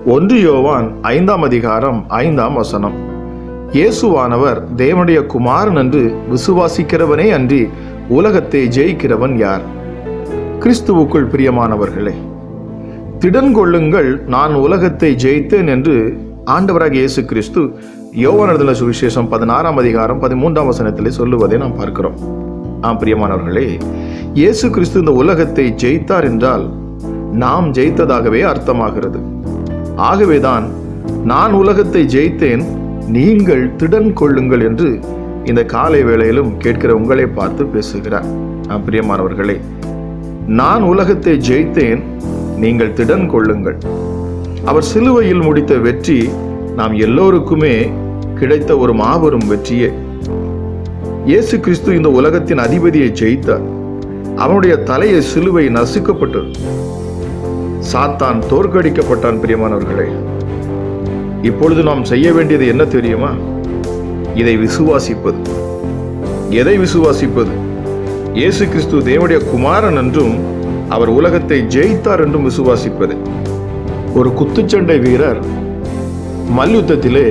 ஒன்று யோவான் ஐந்தாம் அதிகாரம் ஐந்தாம் வசனம் இயேசுவானவர் தேவனுடைய குமாரன் என்று விசுவாசிக்கிறவனே அன்றி உலகத்தை ஜெயிக்கிறவன் யார் கிறிஸ்துவுக்குள் பிரியமானவர்களே திடன் கொள்ளுங்கள் நான் உலகத்தை ஜெயித்தேன் என்று ஆண்டவராக இயேசு கிறிஸ்து யோவானதுல சுவிசேஷம் பதினாறாம் அதிகாரம் பதிமூன்றாம் வசனத்திலே சொல்லுவதை நாம் பார்க்கிறோம் ஆம் பிரியமானவர்களே இயேசு கிறிஸ்து இந்த உலகத்தை ஜெயித்தார் என்றால் நாம் ஜெயித்ததாகவே அர்த்தமாகிறது ஆகவேதான் நான் உலகத்தை ஜெயித்தேன் நீங்கள் திடன் கொள்ளுங்கள் என்று இந்த காலை வேளையிலும் கேட்கிற உங்களை பார்த்து பேசுகிறார் ஆம் பிரியமானவர்களே நான் உலகத்தை ஜெயித்தேன் நீங்கள் திடன் கொள்ளுங்கள் அவர் சிலுவையில் முடித்த வெற்றி நாம் எல்லோருக்குமே கிடைத்த ஒரு மாபெரும் வெற்றியே இயேசு கிறிஸ்து இந்த உலகத்தின் அதிபதியை ஜெயித்தார் அவனுடைய தலையை சிலுவை நசுக்கப்பட்டது சாத்தான் தோற்கடிக்கப்பட்டான் பிரியமானவர்களே இப்பொழுது நாம் செய்ய வேண்டியது என்ன தெரியுமா இதை விசுவாசிப்பது எதை விசுவாசிப்பது இயேசு கிறிஸ்து தேவனுடைய குமாரன் என்றும் அவர் உலகத்தை ஜெயித்தார் என்றும் விசுவாசிப்பது ஒரு குத்துச்சண்டை வீரர் மல்யுத்தத்திலே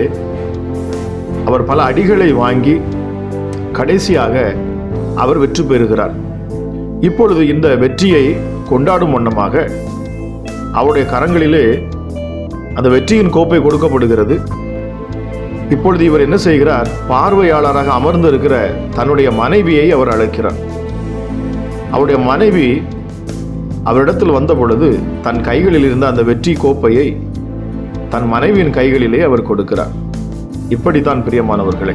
அவர் பல அடிகளை வாங்கி கடைசியாக அவர் வெற்றி பெறுகிறார் இப்பொழுது இந்த வெற்றியை கொண்டாடும் வண்ணமாக அவருடைய கரங்களிலே அந்த வெற்றியின் கோப்பை கொடுக்கப்படுகிறது இப்பொழுது இவர் என்ன செய்கிறார் பார்வையாளராக அமர்ந்திருக்கிற தன்னுடைய மனைவியை அவர் அழைக்கிறார் அவருடைய மனைவி அவரிடத்தில் வந்த பொழுது தன் கைகளில் இருந்த அந்த வெற்றி கோப்பையை தன் மனைவியின் கைகளிலே அவர் கொடுக்கிறார் இப்படித்தான் பிரியமானவர்களே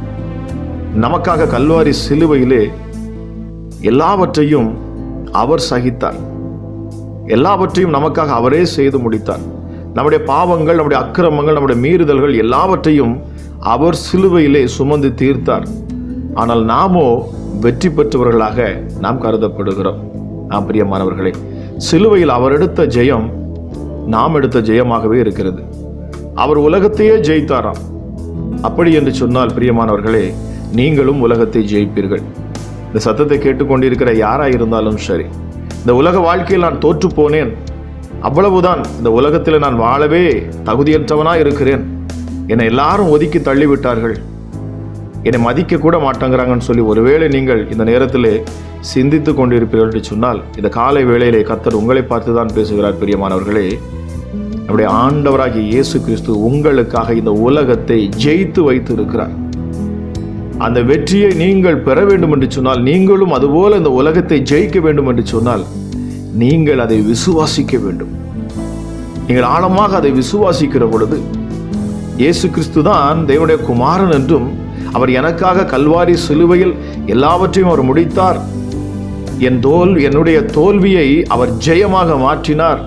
நமக்காக கல்வாரி சிலுவையிலே எல்லாவற்றையும் அவர் சகித்தார் எல்லாவற்றையும் நமக்காக அவரே செய்து முடித்தார் நம்முடைய பாவங்கள் நம்முடைய அக்கிரமங்கள் நம்முடைய மீறுதல்கள் எல்லாவற்றையும் அவர் சிலுவையிலே சுமந்து தீர்த்தார் ஆனால் நாமோ வெற்றி பெற்றவர்களாக நாம் கருதப்படுகிறோம் நாம் பிரியமானவர்களே சிலுவையில் அவர் எடுத்த ஜெயம் நாம் எடுத்த ஜெயமாகவே இருக்கிறது அவர் உலகத்தையே ஜெயித்தாராம் அப்படி என்று சொன்னால் பிரியமானவர்களே நீங்களும் உலகத்தை ஜெயிப்பீர்கள் இந்த சத்தத்தை கேட்டுக்கொண்டிருக்கிற யாராக இருந்தாலும் சரி இந்த உலக வாழ்க்கையில் நான் தோற்று போனேன் அவ்வளவுதான் இந்த உலகத்தில் நான் வாழவே தகுதியற்றவனா இருக்கிறேன் என்னை எல்லாரும் ஒதுக்கி தள்ளிவிட்டார்கள் என்னை மதிக்க கூட மாட்டேங்கிறாங்கன்னு சொல்லி ஒருவேளை நீங்கள் இந்த நேரத்திலே சிந்தித்து கொண்டிருப்பீர்கள் என்று சொன்னால் இந்த காலை வேளையிலே கர்த்தர் உங்களை பார்த்து தான் பேசுகிறார் பிரியமானவர்களே நம்முடைய ஆண்டவராகிய இயேசு கிறிஸ்து உங்களுக்காக இந்த உலகத்தை ஜெயித்து வைத்து இருக்கிறார் அந்த வெற்றியை நீங்கள் பெற வேண்டும் என்று சொன்னால் நீங்களும் அதுபோல இந்த உலகத்தை ஜெயிக்க வேண்டும் என்று சொன்னால் நீங்கள் அதை விசுவாசிக்க வேண்டும் நீங்கள் ஆழமாக அதை விசுவாசிக்கிற பொழுது இயேசு கிறிஸ்து தான் தேவனுடைய குமாரன் என்றும் அவர் எனக்காக கல்வாரி சிலுவையில் எல்லாவற்றையும் அவர் முடித்தார் என் தோல் என்னுடைய தோல்வியை அவர் ஜெயமாக மாற்றினார்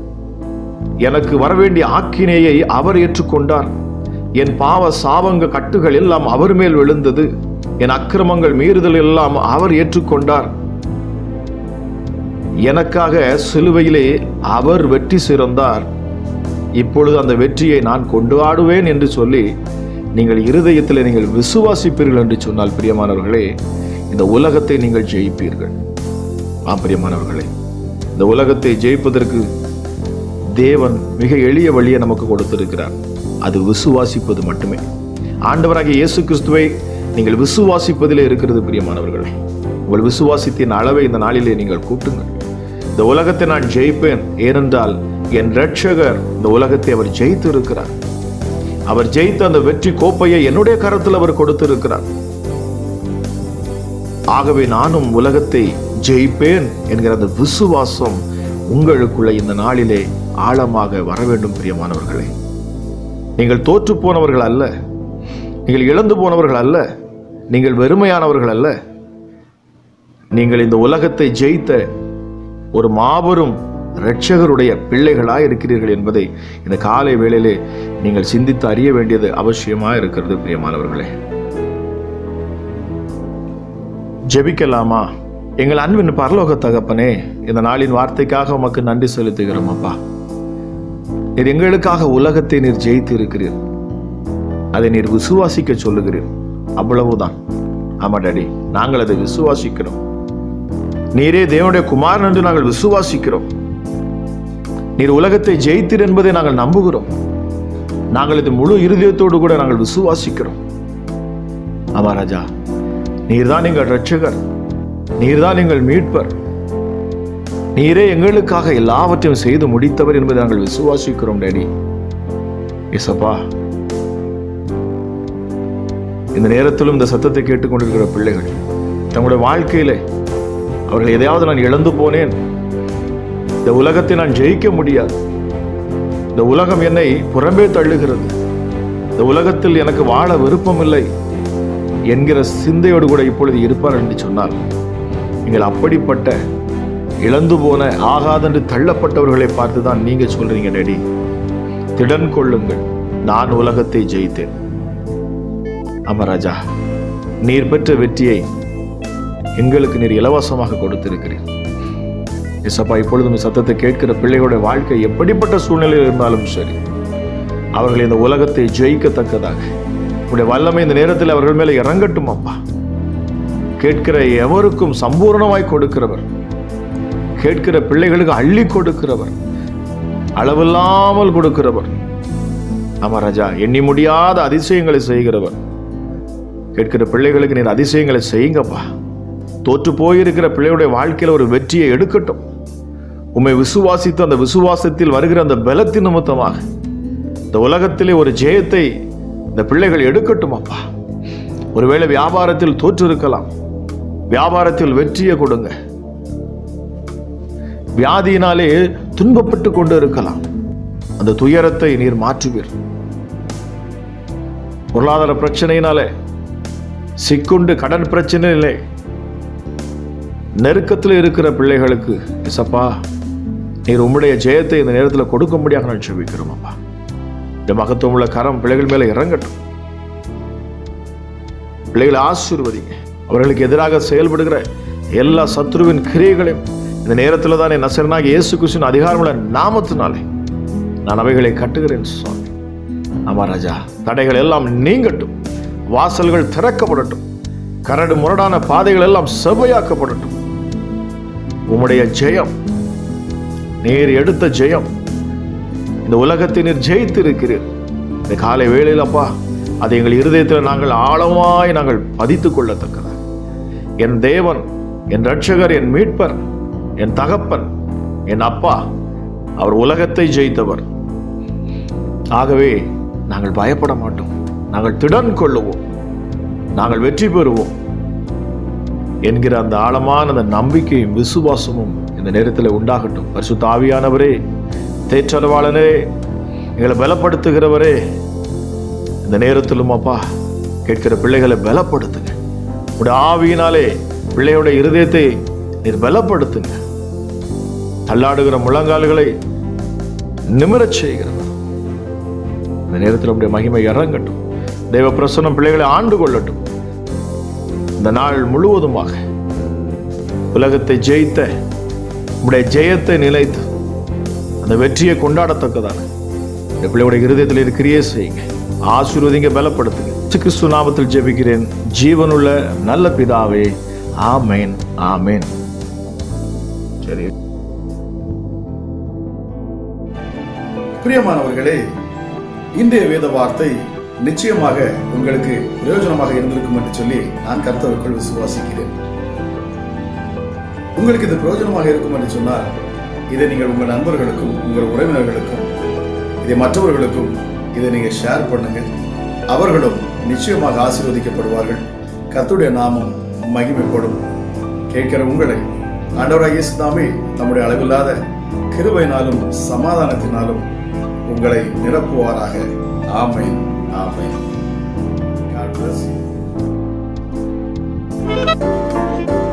எனக்கு வரவேண்டிய ஆக்கினையை அவர் ஏற்றுக்கொண்டார் என் பாவ சாபங்க கட்டுகள் எல்லாம் அவர் மேல் விழுந்தது என் அக்கிரமங்கள் மீறுதல் எல்லாம் அவர் ஏற்றுக்கொண்டார் எனக்காக சிலுவையிலே அவர் வெற்றி சிறந்தார் இப்பொழுது அந்த வெற்றியை நான் கொண்டாடுவேன் என்று சொல்லி நீங்கள் இருதயத்தில் நீங்கள் விசுவாசிப்பீர்கள் என்று சொன்னால் பிரியமானவர்களே இந்த உலகத்தை நீங்கள் ஜெயிப்பீர்கள் ஆம் பிரியமானவர்களே இந்த உலகத்தை ஜெயிப்பதற்கு தேவன் மிக எளிய வழியை நமக்கு கொடுத்திருக்கிறார் அது விசுவாசிப்பது மட்டுமே ஆண்டவராகிய இயேசு கிறிஸ்துவை நீங்கள் விசுவாசிப்பதிலே இருக்கிறது பிரியமானவர்களே உங்கள் விசுவாசித்தின் அளவை இந்த நாளிலே நீங்கள் கூட்டுங்கள் இந்த உலகத்தை நான் ஜெயிப்பேன் ஏனென்றால் என் ரட்சகர் இந்த உலகத்தை அவர் ஜெயித்து இருக்கிறார் அவர் ஜெயித்த அந்த வெற்றி கோப்பையை என்னுடைய கரத்தில் அவர் கொடுத்திருக்கிறார் ஆகவே நானும் உலகத்தை ஜெயிப்பேன் என்கிற அந்த விசுவாசம் உங்களுக்குள்ள இந்த நாளிலே ஆழமாக வர வேண்டும் பிரியமானவர்களே நீங்கள் தோற்று போனவர்கள் அல்ல நீங்கள் இழந்து போனவர்கள் அல்ல நீங்கள் வெறுமையானவர்கள் அல்ல நீங்கள் இந்த உலகத்தை ஜெயித்த ஒரு மாபெரும் இரட்சகருடைய பிள்ளைகளாய் இருக்கிறீர்கள் என்பதை இந்த காலை வேளையிலே நீங்கள் சிந்தித்து அறிய வேண்டியது அவசியமாக இருக்கிறது பிரியமானவர்களே ஜெபிக்கலாமா எங்கள் அன்பின் பரலோக தகப்பனே இந்த நாளின் வார்த்தைக்காக உமக்கு நன்றி செலுத்துகிறோம் அப்பா நீர் எங்களுக்காக உலகத்தை நீர் ஜெயித்து இருக்கிறீர் அதை நீர் விசுவாசிக்க சொல்லுகிறீர் அவ்வளவுதான் ஆமா டாடி நாங்கள் அதை விசுவாசிக்கிறோம் நீரே தேவனுடைய குமாரன் என்று நாங்கள் விசுவாசிக்கிறோம் நீர் உலகத்தை ஜெயித்தீர் என்பதை நாங்கள் நம்புகிறோம் நாங்கள் இது முழு இருதயத்தோடு கூட நாங்கள் விசுவாசிக்கிறோம் ஆமா ராஜா நீர்தான் எங்கள் ரட்சகர் நீர்தான் எங்கள் மீட்பர் நீரே எங்களுக்காக எல்லாவற்றையும் செய்து முடித்தவர் என்பதை நாங்கள் விசுவாசிக்கிறோம் டேடி இசப்பா இந்த நேரத்திலும் இந்த சத்தத்தை கேட்டுக்கொண்டிருக்கிற பிள்ளைகள் தங்களுடைய வாழ்க்கையிலே அவர்கள் எதையாவது நான் இழந்து போனேன் இந்த உலகத்தை நான் ஜெயிக்க முடியாது இந்த உலகம் என்னை புறம்பே தள்ளுகிறது இந்த உலகத்தில் எனக்கு வாழ விருப்பமில்லை என்கிற சிந்தையோடு கூட இப்பொழுது இருப்பார் என்று சொன்னால் நீங்கள் அப்படிப்பட்ட இழந்து போன ஆகாதென்று தள்ளப்பட்டவர்களை பார்த்து தான் நீங்க சொல்றீங்க டேடி திடன் கொள்ளுங்கள் நான் உலகத்தை ஜெயித்தேன் அமராஜா நீர் பெற்ற வெற்றியை எங்களுக்கு நீர் இலவசமாக கொடுத்திருக்கிறீர் இசப்பா இப்பொழுதும் இந்த சத்தத்தை கேட்கிற பிள்ளைகளுடைய வாழ்க்கை எப்படிப்பட்ட சூழ்நிலையில் இருந்தாலும் சரி அவர்கள் இந்த உலகத்தை ஜெயிக்கத்தக்கதாக உடைய வல்லமை இந்த நேரத்தில் அவர்கள் மேலே இறங்கட்டும் அப்பா கேட்கிற எவருக்கும் சம்பூர்ணமாய் கொடுக்கிறவர் கேட்கிற பிள்ளைகளுக்கு அள்ளி கொடுக்கிறவர் அளவில்லாமல் கொடுக்கிறவர் ஆமா ராஜா எண்ணி முடியாத அதிசயங்களை செய்கிறவர் கேட்கிற பிள்ளைகளுக்கு நீர் அதிசயங்களை செய்யுங்கப்பா தோற்று போயிருக்கிற பிள்ளையுடைய வாழ்க்கையில் ஒரு வெற்றியை எடுக்கட்டும் உம்மை விசுவாசித்து அந்த விசுவாசத்தில் வருகிற அந்த பலத்தின் நிமித்தமாக இந்த உலகத்திலே ஒரு ஜெயத்தை இந்த பிள்ளைகள் எடுக்கட்டும் அப்பா ஒருவேளை வியாபாரத்தில் தோற்று இருக்கலாம் வியாபாரத்தில் வெற்றியை கொடுங்க வியாதியினாலே துன்பப்பட்டு கொண்டு இருக்கலாம் அந்த துயரத்தை நீர் மாற்றுவீர் பொருளாதார பிரச்சனையினாலே சிக்குண்டு கடன் பிரச்சனையிலே நெருக்கத்தில் இருக்கிற பிள்ளைகளுக்கு இசப்பா நீர் உம்முடைய ஜெயத்தை இந்த நேரத்தில் கொடுக்கும்படியாக நான் செபிக்கிறோம் அப்பா இந்த மகத்துவம் உள்ள கரம் பிள்ளைகள் மேல இறங்கட்டும் பிள்ளைகளை ஆசீர்வதிங்க அவர்களுக்கு எதிராக செயல்படுகிற எல்லா சத்ருவின் கிரியைகளையும் இந்த நேரத்தில் தான் என் நசரனாக இயேசு கிறிஸ்துவின் அதிகாரமுள்ள நாமத்தினாலே நான் அவைகளை கட்டுகிறேன் சுவாமி ஆமா ராஜா தடைகள் எல்லாம் நீங்கட்டும் வாசல்கள் திறக்கப்படட்டும் கரடு முரடான பாதைகள் எல்லாம் செவ்வையாக்கப்படட்டும் உம்முடைய ஜெயம் நீர் எடுத்த ஜெயம் இந்த உலகத்தை நீர் ஜெயித்திருக்கிறீர் இந்த காலை வேளையில் அப்பா அதை எங்கள் இருதயத்தில் நாங்கள் ஆழமாய் நாங்கள் பதித்துக் கொள்ளத்தக்கதாக என் தேவன் என் ரட்சகர் என் மீட்பர் என் தகப்பன் என் அப்பா அவர் உலகத்தை ஜெயித்தவர் ஆகவே நாங்கள் பயப்பட மாட்டோம் நாங்கள் திடன் கொள்ளுவோம் நாங்கள் வெற்றி பெறுவோம் என்கிற அந்த ஆழமான அந்த நம்பிக்கையும் விசுவாசமும் இந்த நேரத்தில் உண்டாகட்டும் பரிசுத்த ஆவியானவரே தேற்றரவாளனே எங்களை பலப்படுத்துகிறவரே இந்த நேரத்திலும் அப்பா கேட்கிற பிள்ளைகளை பலப்படுத்துங்க உடைய ஆவியினாலே பிள்ளையோட இருதயத்தை நீர் பலப்படுத்துங்க தள்ளாடுகிற முழங்கால்களை நிமிரச் செய்கிறவர் இந்த நேரத்தில் உடைய மகிமை இறங்கட்டும் தெய்வ பிரசன்னம் பிள்ளைகளை ஆண்டு கொள்ளட்டும் இந்த நாள் முழுவதுமாக உலகத்தை ஜெயித்த உடைய ஜெயத்தை நிலைத்து அந்த வெற்றியை கொண்டாடத்தக்கதான இந்த பிள்ளையுடைய இருதயத்தில் இருக்கிறியே செய்யுங்க ஆசீர்வதிங்க பலப்படுத்துங்க இயேசு கிறிஸ்து நாமத்தில் ஜெபிக்கிறேன் ஜீவனுள்ள நல்ல பிதாவே ஆமேன் ஆமேன் சரி பிரியமானவர்களே இன்றைய வேத வார்த்தை நிச்சயமாக உங்களுக்கு பிரயோஜனமாக இருந்திருக்கும் என்று சொல்லி நான் கர்த்தருக்குள் விசுவாசிக்கிறேன் உங்களுக்கு இது பிரயோஜனமாக இருக்கும் என்று சொன்னால் இதை நீங்கள் உங்கள் நண்பர்களுக்கும் உங்கள் உறவினர்களுக்கும் இதை மற்றவர்களுக்கும் இதை நீங்கள் ஷேர் பண்ணுங்க அவர்களும் நிச்சயமாக ஆசீர்வதிக்கப்படுவார்கள் கர்த்தருடைய நாமம் மகிமைப்படும் கேட்கிற உங்களை ஆண்டவராக இயேசு தாமே நம்முடைய அளவில்லாத கிருபையினாலும் சமாதானத்தினாலும் உங்களை நிரப்புவாராக ஆமென் ஆமென் God bless you.